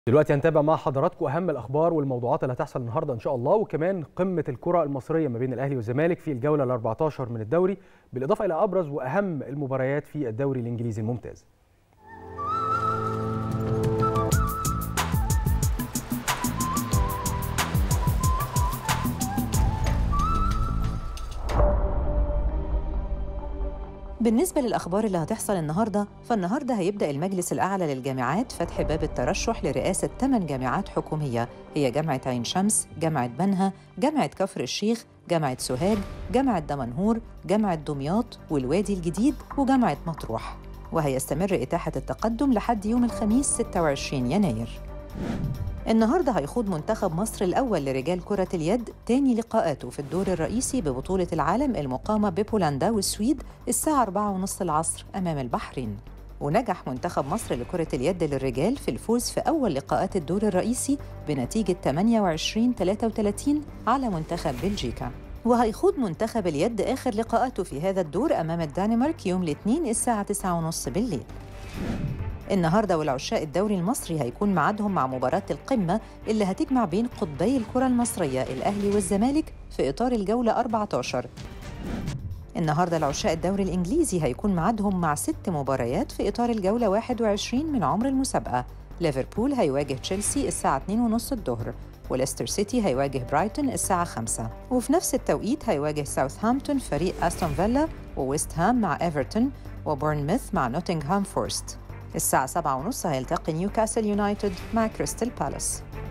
دلوقتي هنتابع مع حضراتكم اهم الاخبار والموضوعات اللي هتحصل النهارده ان شاء الله وكمان قمه الكره المصريه ما بين الاهلي والزمالك في الجوله ال 14 من الدوري بالاضافه الى ابرز واهم المباريات في الدوري الانجليزي الممتاز. بالنسبة للأخبار اللي هتحصل النهاردة فالنهاردة هيبدأ المجلس الأعلى للجامعات فتح باب الترشح لرئاسة 8 جامعات حكومية هي جامعة عين شمس، جامعة بنها، جامعة كفر الشيخ، جامعة سوهاج، جامعة دمنهور، جامعة دمياط والوادي الجديد وجامعة مطروح وهيستمر إتاحة التقدم لحد يوم الخميس 26 يناير النهارده هيخوض منتخب مصر الأول لرجال كرة اليد تاني لقاءاته في الدور الرئيسي ببطولة العالم المقامة ببولندا والسويد الساعة 4:30 العصر أمام البحرين. ونجح منتخب مصر لكرة اليد للرجال في الفوز في أول لقاءات الدور الرئيسي بنتيجة 28-33 على منتخب بلجيكا. وهيخوض منتخب اليد آخر لقاءاته في هذا الدور أمام الدنمارك يوم الاثنين الساعة 9:30 بالليل. النهارده والعشاق الدوري المصري هيكون ميعادهم مع مباراة القمة اللي هتجمع بين قطبي الكرة المصرية الأهلي والزمالك في إطار الجولة 14 النهارده العشاق الدوري الإنجليزي هيكون ميعادهم مع ست مباريات في إطار الجولة 21 من عمر المسابقة ليفربول هيواجه تشيلسي الساعة 2:30 الظهر وليستر سيتي هيواجه برايتون الساعة 5 وفي نفس التوقيت هيواجه ساوثهامبتون فريق أستون فيلا وويست هام مع إيفرتون وبورنموث مع نوتنغهام فورست الساعة 7:30 هيلتقي نيوكاسل يونايتد مع كريستال بالاس